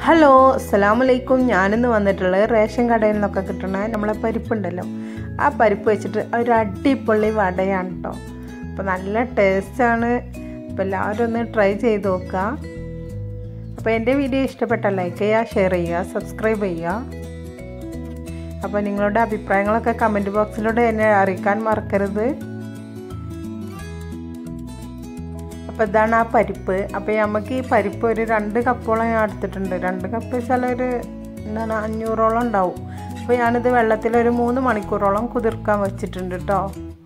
hello അസ്സലാമലൈക്കും ഞാനിന്ന് വന്നിട്ടുള്ളത് റേഷൻ കടയിൽ നിന്നൊക്കെ കിട്ടുന്ന നമ്മളെ പരിപ്പുണ്ടല്ലോ ആ പരിപ്പ് വെച്ചിട്ട് ഒരു അടിപൊളി വടയാണ് കേട്ടോ അപ്പോൾ നല്ല ടേസ്റ്റാണ് അപ്പോൾ എല്ലാവരും ഒന്ന് ട്രൈ ചെയ്ത് നോക്കുക അപ്പോൾ എൻ്റെ വീഡിയോ ഇഷ്ടപ്പെട്ട ലൈക്ക് ചെയ്യുക ഷെയർ ചെയ്യുക സബ്സ്ക്രൈബ് ചെയ്യുക അപ്പോൾ നിങ്ങളുടെ അഭിപ്രായങ്ങളൊക്കെ കമൻറ്റ് ബോക്സിലൂടെ എന്നെ അറിയിക്കാൻ മറക്കരുത് അപ്പോൾ ഇതാണ് ആ പരിപ്പ് അപ്പോൾ നമുക്ക് ഈ പരിപ്പ് ഒരു രണ്ട് കപ്പോളം ഞാൻ എടുത്തിട്ടുണ്ട് രണ്ട് കപ്പ് വെച്ചാൽ ഒരു എന്താണ് അഞ്ഞൂറോളം ഉണ്ടാവും അപ്പോൾ ഞാനിത് വെള്ളത്തിൽ ഒരു മൂന്ന് മണിക്കൂറോളം കുതിർക്കാൻ വെച്ചിട്ടുണ്ട് കേട്ടോ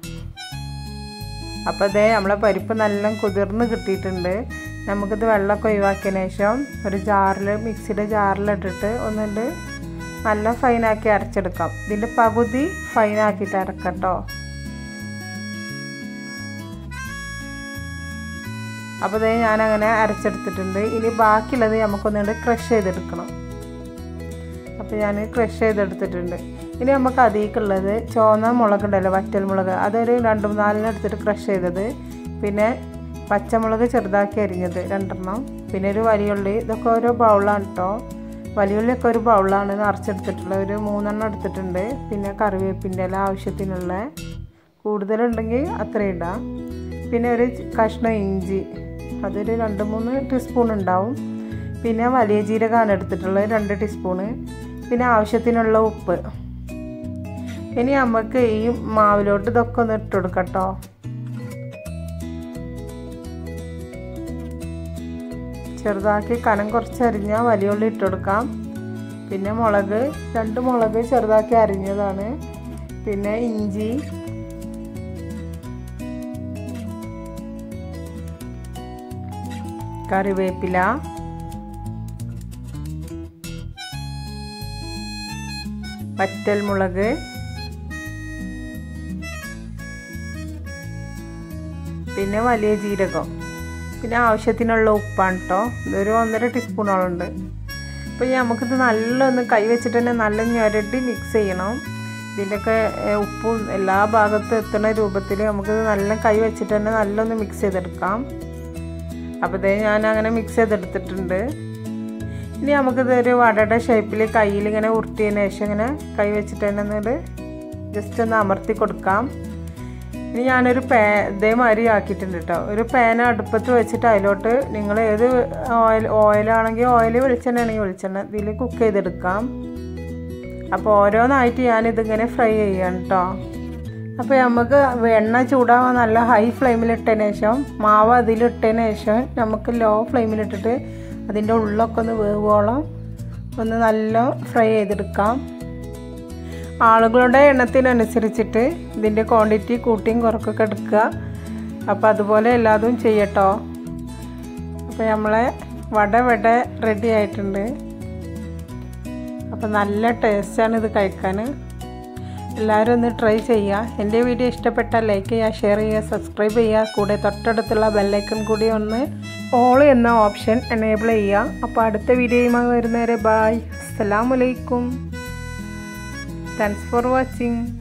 അപ്പോൾ അതേ നമ്മളെ പരിപ്പ് നല്ല കുതിർന്ന് കിട്ടിയിട്ടുണ്ട് നമുക്കിത് വെള്ളമൊക്കെ ഒഴിവാക്കിയതിന് ശേഷം ഒരു ജാറിൽ മിക്സിയുടെ ജാറിലിട്ടിട്ട് ഒന്നുകൊണ്ട് നല്ല ഫൈനാക്കി അരച്ചെടുക്കാം ഇതിൻ്റെ പകുതി ഫൈനാക്കിയിട്ട് അരക്കാം കേട്ടോ അപ്പോൾ ഇതേ ഞാനങ്ങനെ അരച്ചെടുത്തിട്ടുണ്ട് ഇനി ബാക്കിയുള്ളത് നമുക്കൊന്നുകൊണ്ട് ക്രഷ് ചെയ്തെടുക്കണം അപ്പോൾ ഞാൻ ക്രഷ് ചെയ്തെടുത്തിട്ടുണ്ട് ഇനി നമുക്ക് അതിലേക്കുള്ളത് ചുവന്ന മുളകുണ്ടല്ലോ വറ്റൽ മുളക് അതൊരു രണ്ട് നാലിന് എടുത്തിട്ട് ക്രഷ് ചെയ്തത് പിന്നെ പച്ചമുളക് ചെറുതാക്കി അരിഞ്ഞത് രണ്ടെണ്ണം പിന്നെ ഒരു വലിയുള്ളി ഇതൊക്കെ ഓരോ ബൗളാണ് കേട്ടോ വലിയുള്ളിയൊക്കെ ഒരു ബൗളാണ് നിറച്ചെടുത്തിട്ടുള്ളത് ഒരു മൂന്നെണ്ണം എടുത്തിട്ടുണ്ട് പിന്നെ കറിവേപ്പിൻ്റെ എല്ലാം ആവശ്യത്തിനുള്ള കൂടുതലുണ്ടെങ്കിൽ അത്രയും ഇടാം പിന്നെ ഒരു കഷ്ണം ഇഞ്ചി അതൊരു രണ്ട് മൂന്ന് ടീസ്പൂൺ ഉണ്ടാവും പിന്നെ വലിയ ജീരകമാണ് എടുത്തിട്ടുള്ളത് രണ്ട് ടീസ്പൂണ് പിന്നെ ആവശ്യത്തിനുള്ള ഉപ്പ് ഇനി നമുക്ക് ഈ മാവിലോട്ട് ഇതൊക്കെ ഒന്ന് ഇട്ട് കൊടുക്കാം കേട്ടോ ചെറുതാക്കി കനം കുറച്ച് അരിഞ്ഞാൽ വലിയ ഉള്ളി ഇട്ട് കൊടുക്കാം പിന്നെ മുളക് രണ്ട് മുളക് ചെറുതാക്കി അരിഞ്ഞതാണ് പിന്നെ ഇഞ്ചി കറിവേപ്പില വറ്റൽമുളക് പിന്നെ വലിയ ജീരകം പിന്നെ ആവശ്യത്തിനുള്ള ഉപ്പാണ് കേട്ടോ ഇതൊരു ഒന്നര ടീസ്പൂണോളം ഉണ്ട് അപ്പോൾ നമുക്കിത് നല്ലൊന്ന് കൈ വെച്ചിട്ട് തന്നെ നല്ല ഞൊരട്ടി മിക്സ് ചെയ്യണം ഇതിൻ്റെയൊക്കെ ഉപ്പും എല്ലാ ഭാഗത്തും എത്തുന്ന രൂപത്തിൽ നമുക്കിത് നല്ല കൈ വെച്ചിട്ട് തന്നെ നല്ലൊന്ന് മിക്സ് ചെയ്തെടുക്കാം അപ്പോൾ ഇതേ ഞാൻ അങ്ങനെ മിക്സ് ചെയ്തെടുത്തിട്ടുണ്ട് ഇനി നമുക്കിത് ഒരു വടയുടെ ഷേപ്പിൽ കയ്യിൽ ഇങ്ങനെ ഉരുട്ടിയതിന് ശേഷം ഇങ്ങനെ കൈ വെച്ചിട്ട് തന്നെ ഒന്നിട്ട് ജസ്റ്റ് ഒന്ന് അമർത്തി കൊടുക്കാം ഇനി ഞാനൊരു പേ ഇതേമാതിരി ആക്കിയിട്ടുണ്ട് കേട്ടോ ഒരു പാൻ അടുപ്പത്ത് വെച്ചിട്ട് അതിലോട്ട് നിങ്ങൾ ഏത് ഓയിൽ ഓയിലാണെങ്കിൽ ഓയിൽ വെളിച്ചെണ്ണ ആണെങ്കിൽ വെളിച്ചെണ്ണ ഇതിൽ കുക്ക് ചെയ്തെടുക്കാം അപ്പോൾ ഓരോന്നായിട്ട് ഞാനിതിങ്ങനെ ഫ്രൈ ചെയ്യാം കേട്ടോ അപ്പോൾ നമുക്ക് എണ്ണ ചൂടാവാൻ നല്ല ഹൈ ഫ്ലെയിമിലിട്ടതിന് ശേഷം മാവ് അതിലിട്ടതിന് ശേഷം നമുക്ക് ലോ ഫ്ലെയിമിലിട്ടിട്ട് അതിൻ്റെ ഉള്ളൊക്കെ ഒന്ന് വേവോളം ഒന്ന് നല്ല ഫ്രൈ ചെയ്തെടുക്കാം ആളുകളുടെ എണ്ണത്തിനനുസരിച്ചിട്ട് ഇതിൻ്റെ ക്വാണ്ടിറ്റി കൂട്ടിയും കുറക്കൊക്കെ എടുക്കുക അപ്പോൾ അതുപോലെ എല്ലാതും ചെയ്യട്ടോ അപ്പോൾ നമ്മളെ വട വട റെഡി ആയിട്ടുണ്ട് അപ്പോൾ നല്ല ടേസ്റ്റാണ് ഇത് കഴിക്കാൻ എല്ലാവരും ഒന്ന് ട്രൈ ചെയ്യുക എൻ്റെ വീഡിയോ ഇഷ്ടപ്പെട്ടാൽ ലൈക്ക് ചെയ്യുക ഷെയർ ചെയ്യുക സബ്സ്ക്രൈബ് ചെയ്യുക കൂടെ തൊട്ടടുത്തുള്ള ബെല്ലൈക്കൺ കൂടി ഒന്ന് ഓൾ എന്ന ഓപ്ഷൻ എനേബിൾ ചെയ്യുക അപ്പോൾ അടുത്ത വീഡിയോയുമായി വരുന്നവരെ ബായ് അസ്സലാമലൈക്കും താങ്ക്സ് ഫോർ വാച്ചിങ്